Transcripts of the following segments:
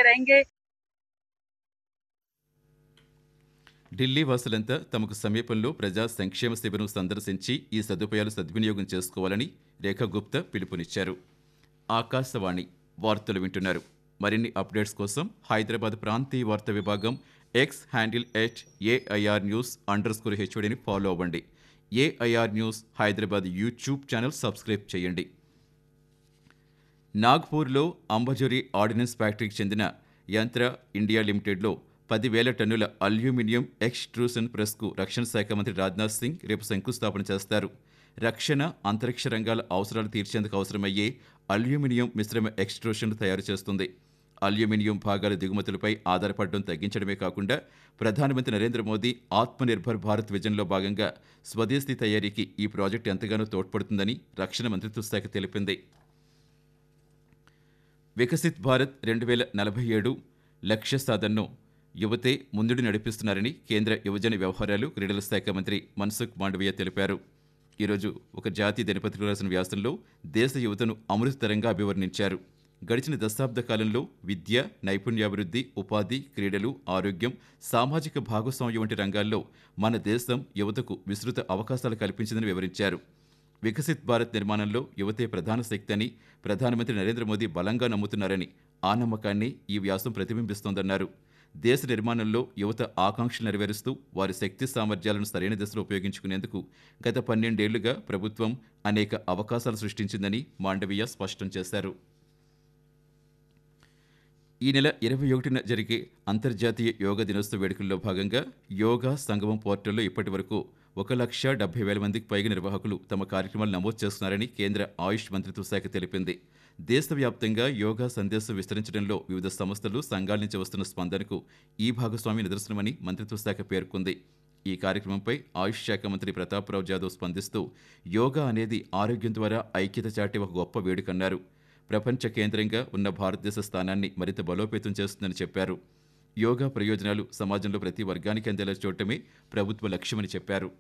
रहेंगे ఢిల్లీ వాసులంతా తమకు సమీపంలో ప్రజా సంక్షేమ శిబిరం సందర్శించి ఈ సదుపాయాలు సద్వినియోగం చేసుకోవాలని రేఖా గుప్తా పిలుపునిచ్చారు ఆకాశవాణి వార్తలు వింటున్నారు మరిన్ని అప్డేట్స్ కోసం హైదరాబాద్ ప్రాంతీయ వార్తా విభాగం X handle at AIR news underscore హెచ్ఓడిని ఫాలో అవ్వండి AIR news Hyderabad YouTube channel subscribe చేయండి నాగ్పూర్లో అంబజోరి ఆర్డినెన్స్ ఫ్యాక్టరీకి చెందిన యంత్ర ఇండియా లిమిటెడ్లో పదివేల టన్నుల అల్యూమినియం ఎక్స్ట్రూషన్ ప్రెస్కు రక్షణ శాఖ మంత్రి రాజ్నాథ్ సింగ్ రేపు శంకుస్థాపన చేస్తారు రక్షణ అంతరిక్ష రంగాల అవసరాలు తీర్చేందుకు అవసరమయ్యే అల్యూమినియం మిశ్రమ ఎక్స్ట్రూషన్ తయారు చేస్తుంది అల్యూమినియం భాగాల దిగుమతులపై ఆధారపడడం తగ్గించడమే కాకుండా ప్రధానమంత్రి నరేంద్ర మోదీ ఆత్మనిర్భర్ భారత్ విజన్లో భాగంగా స్వదేశీ తయారీకి ఈ ప్రాజెక్టు ఎంతగానో తోడ్పడుతుందని రక్షణ మంత్రిత్వ శాఖ తెలిపింది వికసిత్ భారత్ రెండు వేల నలభై ఏడు లక్ష్య సాధనను యువతే ముందుడు నడిపిస్తున్నారని కేంద్ర యువజన వ్యవహారాలు క్రీడల శాఖ మంత్రి మన్సుఖ్ మాండవీయ తెలిపారు ఈరోజు ఒక జాతీయ దినపత్రిక రాసిన వ్యాసంలో దేశ యువతను అమృతతరంగా అభివర్ణించారు గడిచిన దశాబ్ద కాలంలో విద్య నైపుణ్యాభివృద్ధి ఉపాధి క్రీడలు ఆరోగ్యం సామాజిక భాగస్వామ్యం వంటి రంగాల్లో మన దేశం యువతకు విస్తృత అవకాశాలు కల్పించిందని వివరించారు వికసిత్ భారత్ నిర్మాణంలో యువతే ప్రధాన శక్తి అని ప్రధానమంత్రి నరేంద్ర మోదీ బలంగా నమ్ముతున్నారని ఆ నమ్మకాన్ని ఈ వ్యాసం ప్రతిబింబిస్తోందన్నారు దేశ నిర్మాణంలో యువత ఆకాంక్షలు నెరవేరుస్తూ వారి శక్తి సామర్థ్యాలను సరైన దిశలో ఉపయోగించుకునేందుకు గత పన్నెండేళ్లుగా ప్రభుత్వం అనేక అవకాశాలు సృష్టించిందని మాండవీయ స్పష్టం చేశారు ఈ నెల ఇరవై ఒకటిన జరిగే అంతర్జాతీయ యోగా దినోత్సవ వేడుకల్లో భాగంగా యోగా సంగమం పోర్టల్లో ఇప్పటి వరకు ఒక లక్ష డెబ్బై వేల మందికి పైగా నిర్వాహకులు తమ కార్యక్రమాలు నమోదు చేస్తున్నారని కేంద్ర ఆయుష్ మంత్రిత్వ శాఖ తెలిపింది దేశవ్యాప్తంగా యోగా సందేశం విస్తరించడంలో వివిధ సంస్థలు సంఘాల నుంచి వస్తున్న స్పందనకు ఈ భాగస్వామి నిదర్శనమని మంత్రిత్వ శాఖ పేర్కొంది ఈ కార్యక్రమంపై ఆయుష్ శాఖ మంత్రి ప్రతాప్రావు జాదవ్ స్పందిస్తూ యోగా అనేది ఆరోగ్యం ద్వారా ఐక్యత చాటే ఒక గొప్ప వేడుకన్నారు ప్రపంచ కేంద్రంగా ఉన్న భారతదేశ స్థానాన్ని మరింత బలోపేతం చేస్తుందని చెప్పారు యోగా ప్రయోజనాలు సమాజంలో ప్రతి వర్గానికి అందేలా చూడటమే ప్రభుత్వ లక్ష్యమని చెప్పారు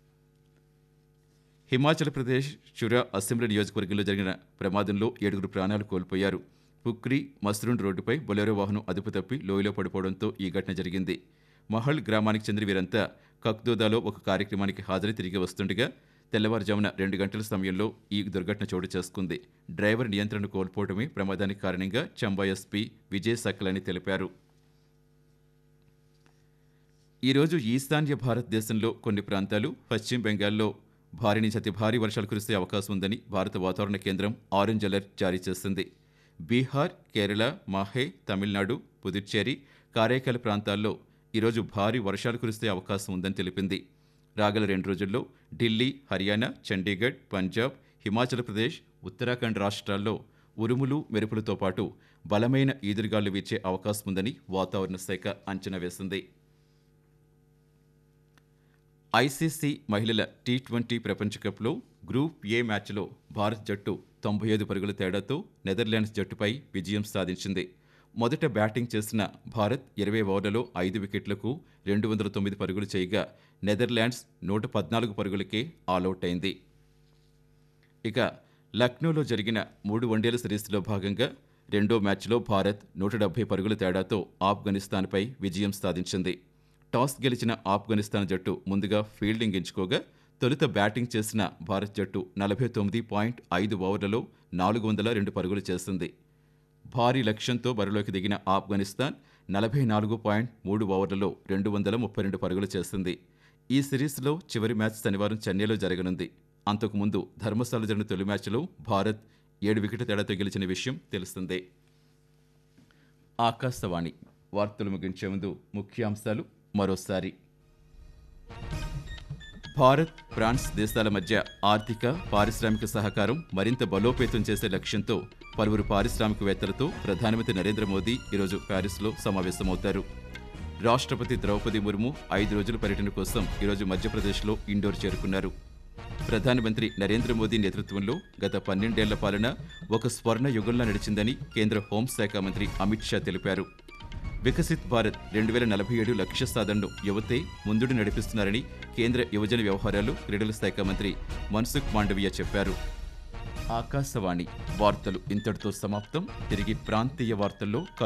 హిమాచల్ ప్రదేశ్ చురా అసెంబ్లీ నియోజకవర్గంలో జరిగిన ప్రమాదంలో ఏడుగురు ప్రాణాలు కోల్పోయారు పుక్రి మస్రూన్ రోడ్డుపై బొలెరో వాహనం అదుపు తప్పి లోయలో పడిపోవడంతో ఈ ఘటన జరిగింది మహల్ గ్రామానికి చెందిన వీరంతా కక్దోదాలో ఒక కార్యక్రమానికి హాజరై తిరిగి వస్తుండగా తెల్లవారుజామున రెండు గంటల సమయంలో ఈ దుర్ఘటన చోటు చేసుకుంది డ్రైవర్ నియంత్రణ కోల్పోవడమే ప్రమాదానికి కారణంగా చంబా ఎస్పీ విజయ్ సకల్ అని తెలిపారు ఈరోజు ఈశాన్య భారతదేశంలో కొన్ని ప్రాంతాలు పశ్చిమ బెంగాల్లో భారీ నుంచి అతి భారీ వర్షాలు కురిసే అవకాశం ఉందని భారత వాతావరణ కేంద్రం ఆరెంజ్ అలర్ట్ జారీ చేసింది బీహార్ కేరళ మాహే తమిళనాడు పుదుచ్చేరి కారైకాల ప్రాంతాల్లో ఈరోజు భారీ వర్షాలు కురిసే అవకాశం ఉందని తెలిపింది రాగల రెండు రోజుల్లో ఢిల్లీ హర్యానా చండీగఢ్ పంజాబ్ హిమాచల్ ప్రదేశ్ ఉత్తరాఖండ్ రాష్ట్రాల్లో ఉరుములు మెరుపులతో పాటు బలమైన ఈదురుగాలు వీచే అవకాశం ఉందని వాతావరణ శాఖ అంచనా వేసింది ఐసీసీ మహిళల టీ ట్వంటీ ప్రపంచ కప్లో గ్రూప్ ఏ మ్యాచ్లో భారత్ జట్టు తొంభై ఐదు పరుగుల తేడాతో నెదర్లాండ్స్ జట్టుపై విజయం సాధించింది మొదట బ్యాటింగ్ చేసిన భారత్ ఇరవై ఓవర్లలో ఐదు వికెట్లకు రెండు వందల తొమ్మిది పరుగులు చేయగా నెదర్లాండ్స్ నూట పద్నాలుగు పరుగులకే ఆలౌట్ అయింది ఇక లక్నోలో జరిగిన మూడు వన్డేల సిరీస్లో భాగంగా రెండో మ్యాచ్లో భారత్ నూట డెబ్బై పరుగుల తేడాతో ఆఫ్ఘనిస్తాన్పై విజయం సాధించింది టాస్ గెలిచిన ఆఫ్ఘనిస్తాన్ జట్టు ముందుగా ఫీల్డింగ్ ఎంచుకోగా తొలుత బ్యాటింగ్ చేసిన భారత్ జట్టు నలభై తొమ్మిది పాయింట్ ఐదు ఓవర్లలో నాలుగు వందల రెండు పరుగులు చేసింది భారీ లక్ష్యంతో బరిలోకి దిగిన ఆఫ్ఘనిస్తాన్ నలభై నాలుగు పాయింట్ మూడు ఓవర్లలో రెండు వందల ముప్పై రెండు పరుగులు చేసింది ఈ సిరీస్లో చివరి మ్యాచ్ శనివారం చెన్నైలో జరగనుంది అంతకుముందు ధర్మశాల జరిగిన తొలి మ్యాచ్లో భారత్ ఏడు వికెట్ల తేడాతో గెలిచిన విషయం తెలుస్తుంది ఆకాశవాణి వార్తలు ముగించే ముందు ముఖ్యాంశాలు మరోసారి భారత్ ఫ్రాన్స్ దేశాల మధ్య ఆర్థిక పారిశ్రామిక సహకారం మరింత బలోపేతం చేసే లక్ష్యంతో పలువురు పారిశ్రామికవేత్తలతో ప్రధానమంత్రి నరేంద్ర మోదీ ఈరోజు ప్యారిస్లో సమావేశమవుతారు రాష్ట్రపతి ద్రౌపది ముర్ము ఐదు రోజుల పర్యటన కోసం ఈరోజు మధ్యప్రదేశ్లో ఇండోర్ చేరుకున్నారు ప్రధానమంత్రి నరేంద్ర మోదీ నేతృత్వంలో గత పన్నెండేళ్ల పాలన ఒక స్వర్ణ యుగంలా నడిచిందని కేంద్ర హోంశాఖ మంత్రి అమిత్ షా తెలిపారు వికసిత్ భారత్ రెండు వేల నలభై ఏడు లక్ష్య సాధనను యువతే ముందుడు నడిపిస్తున్నారని కేంద్ర యువజన వ్యవహారాలు క్రీడల శాఖ మంత్రి మన్సుఖ్ మాండవీయ చెప్పారు ఆకాశవాణి వార్తలు ఇంతటితో సమాప్తం తిరిగి ప్రాంతీయ వార్తల్లో